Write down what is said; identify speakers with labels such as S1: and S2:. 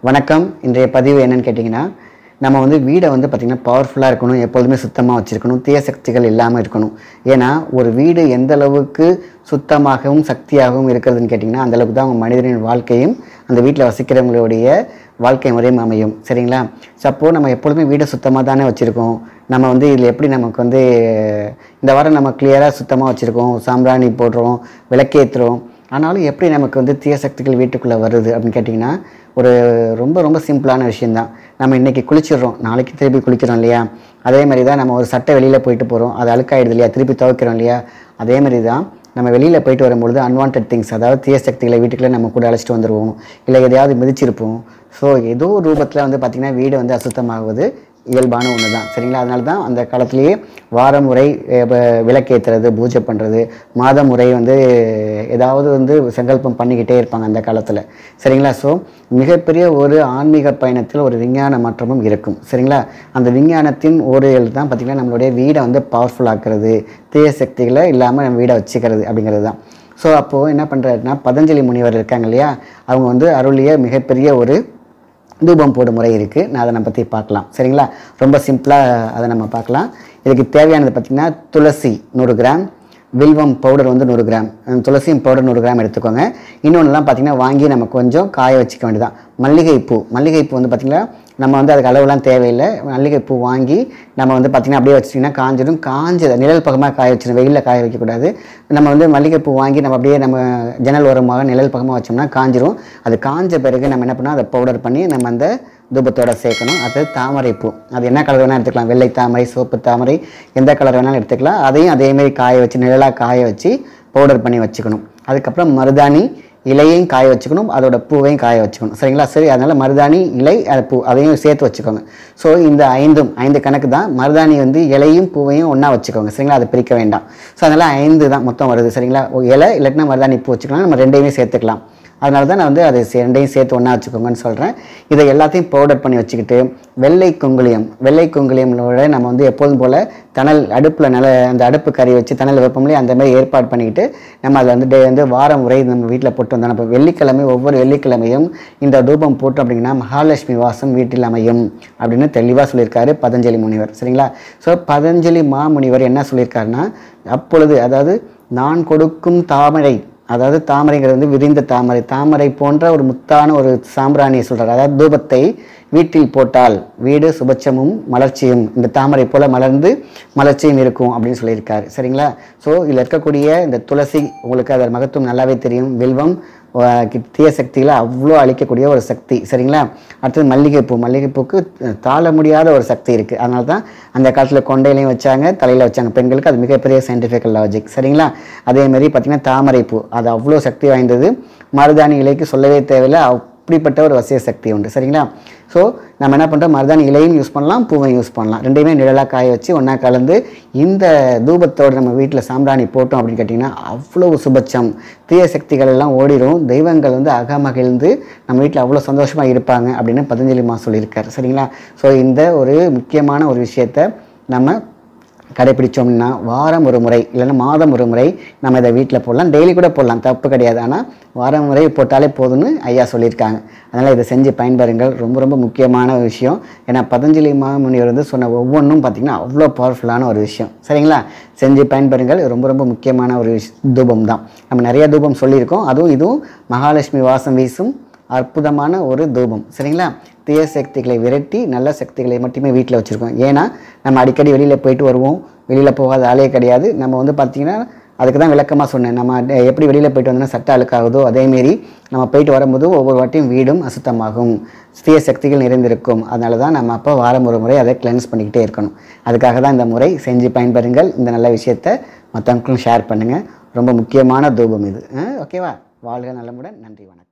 S1: வணக்கம் இன்றைய பதிவு என்னன்னு கேட்டிங்கன்னா நம்ம வந்து வீடை வந்து பார்த்திங்கன்னா பவர்ஃபுல்லாக இருக்கணும் எப்பொழுதுமே சுத்தமாக வச்சுருக்கணும் தீய சக்திகள் இல்லாமல் இருக்கணும் ஏன்னா ஒரு வீடு எந்த அளவுக்கு சுத்தமாகவும் சக்தியாகவும் இருக்கிறதுன்னு கேட்டிங்கன்னா அந்த அளவுக்கு தான் அவங்க மனிதனின் வாழ்க்கையும் அந்த வீட்டில் வசிக்கிறவங்களுடைய வாழ்க்கை முறையும் அமையும் சரிங்களா சப்போ நம்ம எப்பொழுதுமே வீடை சுத்தமாக தானே வச்சுருக்கோம் நம்ம வந்து இதில் எப்படி நமக்கு வந்து இந்த வாரம் நம்ம கிளியராக சுத்தமாக வச்சுருக்கோம் சாம்பிராணி போடுறோம் விளக்கேற்றுறோம் ஆனாலும் எப்படி நமக்கு வந்து தீய சக்திகள் வீட்டுக்குள்ளே வருது அப்படின்னு கேட்டிங்கன்னா ஒரு ரொம்ப ரொம்ப சிம்பிளான விஷயந்தான் நம்ம இன்றைக்கி குளிச்சிடுறோம் நாளைக்கு திருப்பி குளிக்கிறோம் இல்லையா அதே மாதிரி தான் நம்ம ஒரு சட்டை வெளியில் போயிட்டு போகிறோம் அது அழுக்காயிடுது இல்லையா திருப்பி துவைக்கிறோம் இல்லையா அதே மாதிரி தான் நம்ம வெளியில் போயிட்டு வரும்பொழுது அன்வான்ட் திங்ஸ் அதாவது தீய சக்திகளை வீட்டுக்குள்ளே நம்ம கூட அழைச்சிட்டு வந்துடுவோம் இல்லை எதையாவது மிதிச்சிருப்போம் ஸோ ஏதோ ஒரு ரூபத்தில் வந்து பார்த்திங்கன்னா வீடு வந்து அசுத்தமாகுவது இயல்பான ஒன்று தான் சரிங்களா அதனால தான் அந்த காலத்திலேயே வார முறை அஹ், ப- விளக்கேற்றுறது பூஜை பண்ணுறது மாத முறை வந்து ஏதாவது வந்து சங்கல்பம் பண்ணிக்கிட்டே இருப்பாங்க அந்த காலத்தில் சரிங்களா ஸோ மிகப்பெரிய ஒரு ஆன்மீக பயணத்தில் ஒரு விஞ்ஞான மாற்றமும் இருக்கும் சரிங்களா அந்த விஞ்ஞானத்தின் ஒரு எழுத்து தான் பார்த்திங்கன்னா நம்மளுடைய வீடை வந்து பவர்ஃபுல் ஆக்குறது தீய சக்திகளை இல்லாமல் நம்ம வீடை வச்சுக்கிறது அப்படிங்கிறது தான் ஸோ அப்போது என்ன பண்ணுறாருன்னா பதஞ்சலி முனிவர் இருக்காங்க இல்லையா அவங்க வந்து அருளிய மிகப்பெரிய ஒரு தூபம் போடும் முறை இருக்குது நான் அதை நம்ம பற்றி பார்க்கலாம் சரிங்களா ரொம்ப சிம்பிளாக அதை நம்ம பார்க்கலாம் இதுக்கு தேவையானது பார்த்திங்கன்னா துளசி நூறு கிராம் வில்வம் பவுடர் வந்து நூறு கிராம் அஹ் துளசியும் பவுடர் நூறு கிராம் எடுத்துக்கோங்க இன்னொன்றுலாம் பார்த்திங்கன்னா வாங்கி நம்ம கொஞ்சம் காய வச்சுக்க வேண்டியதான் மல்லிகைப்பூ மல்லிகைப்பூ வந்து பார்த்திங்கன்னா நம்ம வந்து அதுக்கு அளவுலாம் தேவையில்லை மல்லிகைப்பூ வாங்கி நம்ம வந்து பார்த்திங்கன்னா அப்படியே வச்சிட்டிங்கன்னா காஞ்சிடும் காஞ்சதை நிழல் பக்கமாக காய வச்சிடும் வெயிலில் காய வைக்கக்கூடாது நம்ம வந்து மல்லிகைப்பூ வாங்கி நம்ம அப்படியே நம்ம ஜன்னல் ஓரமாக நிழல் பக்கமாக வச்சோம்னா காஞ்சிரும் அது காஞ்ச பிறகு நம்ம என்ன பண்ணோம் அதை பவுடர் பண்ணி நம்ம அந்த தூபத்தோட சேர்க்கணும் அது தாமரைப்பூ அது என்ன கலர் வேணால் எடுத்துக்கலாம் வெள்ளை தாமரை சிவப்பு தாமரை எந்த கலர் வேணாலும் எடுத்துக்கலாம் அதையும் அதேமாரி காய வச்சு நிழலாக காய வச்சு பவுடர் பண்ணி வச்சுக்கணும் அதுக்கப்புறம் மருதாணி இலையையும் காய வச்சுக்கணும் அதோட பூவையும் காய வச்சுக்கணும் சரிங்களா சரி அதனால் மருதாணி இலை அது பூ அதையும் சேர்த்து வச்சுக்கோங்க ஸோ இந்த ஐந்தும் ஐந்து கணக்கு தான் மருதாணி வந்து இலையும் பூவையும் ஒன்றா வச்சுக்கோங்க சரிங்களா அதை பிரிக்க வேண்டாம் ஸோ அதனால் ஐந்து தான் மொத்தம் வருது சரிங்களா ஓ, இலை இல்லாட்டினா மருதாணி பூ வச்சுக்கலாம் நம்ம ரெண்டையுமே சேர்த்துக்கலாம் அதனால தான் நான் வந்து அதை சே- ரெண்டையும் சேர்த்து ஒன்றா வச்சுக்கோங்கன்னு சொல்கிறேன் இதை எல்லாத்தையும் பவுடர் பண்ணி வச்சுக்கிட்டு வெள்ளை குங்குளியம் வெள்ளை குங்குளியமோட நம்ம வந்து எப்போதும் போல் தணல் அடுப்பில் நல்ல அந்த அடுப்பு கறி வச்சு தணல் வைப்போம்லையே அந்த மாதிரி ஏற்பாடு பண்ணிக்கிட்டு நம்ம அதில் வந்து டே வந்து வாரம் முறை நம்ம வீட்டில் போட்டு வந்தோம் இப்போ வெள்ளிக்கிழமை ஒவ்வொரு வெள்ளிக்கிழமையும் இந்த தூபம் போட்டோம் அப்படிங்கன்னா மகாலட்சுமி வாசம் வீட்டில் அமையும் அப்படின்னு தெளிவாக சொல்லியிருக்காரு பதஞ்சலி முனிவர் சரிங்களா ஸோ பதஞ்சலி மாமுனிவர் என்ன சொல்லியிருக்காருன்னா அப்பொழுது அதாவது நான் கொடுக்கும் தாமரை அதாவது தாமரைங்கிறது வந்து விரிந்த தாமரை தாமரை போன்ற ஒரு முத்தான ஒரு சாம்பிராணியை சொல்றாரு அதாவது தூபத்தை வீட்டில் போட்டால் வீடு சுபட்சமும் மலர்ச்சியும் இந்த தாமரை போல மலர்ந்து மலர்ச்சியும் இருக்கும் அப்படின்னு சொல்லியிருக்காரு சரிங்களா ஸோ இதில் இருக்கக்கூடிய இந்த துளசி உங்களுக்கு அதன் மகத்துவம் நல்லாவே தெரியும் வில்வம் அஹ், கி- தீய சக்திகளை அவ்வளோ அழிக்கக்கூடிய ஒரு சக்தி சரிங்களா அடுத்தது மல்லிகைப்பூ மல்லிகைப்பூக்கு அஹ், தாழ முடியாத ஒரு சக்தி இருக்குது அதனால தான் அந்த காலத்தில் கொண்டையிலையும் வச்சாங்க தலையில் வச்சாங்க பெண்களுக்கு அது மிகப்பெரிய சயின்டிஃபிக்கல் லாஜிக் சரிங்களா அதே மாதிரி பார்த்திங்கன்னா தாமரைப்பூ அது அவ்வளோ சக்தி வாய்ந்தது மருதாணி இலைக்கு சொல்லவே தேவையில்லை அப்படிப்பட்ட ஒரு வசிய சக்தி உண்டு சரிங்களா ஸோ நம்ம என்ன பண்ணுறோம் மருதாணி இலையும் யூஸ் பண்ணலாம் பூவையும் யூஸ் பண்ணலாம் ரெண்டையுமே நிழலாக காய வச்சு ஒன்றா கலந்து இந்த தூபத்தோடு நம்ம வீட்டில் சாம்பிராணி போட்டோம் அப்படின்னு கேட்டிங்கன்னா அவ்வளோ சுபட்சம் தீய சக்திகள் எல்லாம் ஓடிடும் தெய்வங்கள் வந்து அகமகிழ்ந்து நம்ம வீட்டில் அவ்வளோ சந்தோஷமாக இருப்பாங்க அப்படின்னு பதஞ்சலி மா சொல்லியிருக்காரு சரிங்களா ஸோ இந்த ஒரு முக்கியமான ஒரு விஷயத்தை நம்ம கடைப்பிடிச்சோம்னா வாரம் ஒரு முறை இல்லைன்னா மாதம் ஒரு முறை நம்ம இதை வீட்டில் போடலாம் டெய்லி கூட போடலாம் தப்பு கிடையாது ஆனால் வாரம் முறை போட்டாலே போதும்னு ஐயா சொல்லியிருக்காங்க அதனால் இதை செஞ்சு பயன்பெறுங்கள் ரொம்ப ரொம்ப முக்கியமான விஷயம் ஏன்னா பதஞ்சலி மாமுனிவர் வந்து சொன்ன ஒவ்வொன்றும் பார்த்திங்கன்னா அவ்வளோ பவர்ஃபுல்லான ஒரு விஷயம் சரிங்களா செஞ்சு பயன்பெறுங்கள் இது ரொம்ப ரொம்ப முக்கியமான ஒரு விஷ் தூபம் தான் நம்ம நிறைய தூபம் சொல்லியிருக்கோம் அதுவும் இதுவும் மகாலட்சுமி வாசம் வீசும் அற்புதமான ஒரு தூபம் சரிங்களா தீய சக்திகளை விரட்டி நல்ல சக்திகளை மட்டுமே வீட்டில் வச்சுருக்கோம் ஏன்னா நம்ம அடிக்கடி வெளியில் போயிட்டு வருவோம் வெளியில் போகாத ஆளே கிடையாது நம்ம வந்து பார்த்திங்கன்னா அதுக்கு தான் விளக்கமாக சொன்னேன் நம்ம டே- எப்படி வெளியில் போயிட்டு வந்தோம்னா சட்ட அழுக்காகுதோ அதேமாரி நம்ம போயிட்டு வரும்போது ஒவ்வொரு வாட்டியும் வீடும் அசுத்தமாகும் தீய சக்திகள் நிறைந்திருக்கும் அதனால தான் நம்ம அப்போ வாரம் ஒரு முறை அதை கிளென்ஸ் பண்ணிக்கிட்டே இருக்கணும் அதுக்காக தான் இந்த முறை செஞ்சு பயன்பெறுங்கள் இந்த நல்ல விஷயத்தை மற்றவங்களுக்கும் ஷேர் பண்ணுங்கள் ரொம்ப முக்கியமான தூபம் இது அஹ் ஓகேவா வாழ்க நலமுடன் நன்றி வணக்கம்